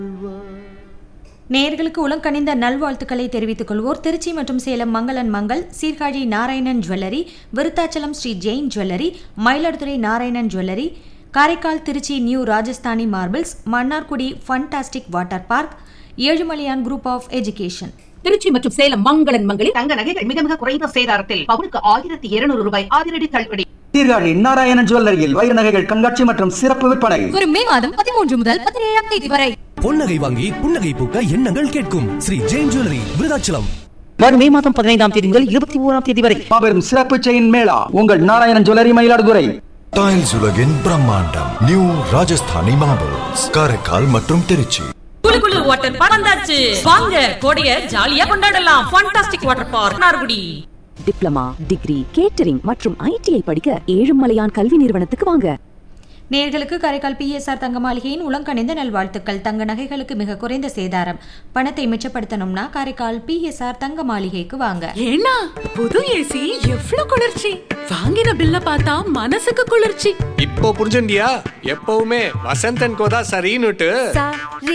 நேயர்களுக்கு உலங்கணிந்த நல்வாழ்த்துக்களை தெரிவித்துக் கொள்வோர் திருச்சி மற்றும் சேலம் மங்களன் Mangal Sirkazhi Narayanan jewellery Vriddhachalam Sri Jain jewellery Mayiladuthurai Narayanan jewellery Karaikal Trichy new Rajasthani marbles Mannargudi fantastic water park Ezhumalaiyan group of education Trichy மற்றும் சேலம் மங்களன் மங்களில் தங்க நகைகள் மிக மிக குறைந்த சேதாரத்தில் பவுனுக்கு ஆயிரத்தி இருநூறு ரூபாய் அதிரடி தள்ளுபடி சீர்காழி நாராயணன் ஜுவல்லரியில் வைர நகைகள் கண்காட்சி மற்றும் சிறப்பு விற்பனை வரும் மே மாதம் பதிமூன்று முதல் பதினேழாம் தேதி வரை பொன்னகை வாங்கி புன்னகை பூக்க எண்ணங்கள் கேட்கும் ஸ்ரீ ஜெயின் ஜுவல்லரி விருதாச்சலம் வரும் மே மாதம் பதினைந்தாம் தேதி முதல் இருபத்தி ஓராம் தேதி வரை மாபெரும் சிறப்பு செயின் மேளா உங்கள் நாராயணன் ஜுவல்லரி மயிலாடுதுறை டைல்ஸ் உலகின் பிரம்மாண்டம் நியூ ராஜஸ்தானி மார்பிள்ஸ் காரைக்கால் மற்றும் திருச்சி குளு குளு வாட்டர் பார்க் வந்தாச்சு வாங்க கோடைய ஜாலியா கொண்டாடலாம் ஃபண்டாஸ்டிக் வாட்டர் பார்க் நார்குடி டிப்ளமா டிகிரி கேட்டரிங் மற்றும் ஐடிஐ படிக்க ஏழுமலையான் கல்வி நிறுவனத்துக்கு வாங்க நேயர்களுக்கு காரைக்கால் பிஎஸ்ஆர் தங்க மாளிகையின் உலங்கணிந்த நல்வாழ்த்துக்கள் தங்க நகைகளுக்கு மிக குறைந்த சேதாரம் பணத்தை மிச்சப்படுத்தணும்னா காரைக்கால் பிஎஸ்ஆர் தங்க மாளிகைக்கு வாங்க ஏன்னா புது ஏசி எவ்வளவு குளிர்ச்சி வாங்கின பில்ல பார்த்தா மனசுக்கு குளிர்ச்சி இப்போ புரிஞ்சுண்டியா எப்பவுமே வசந்தன் கோதா சரின்னுட்டு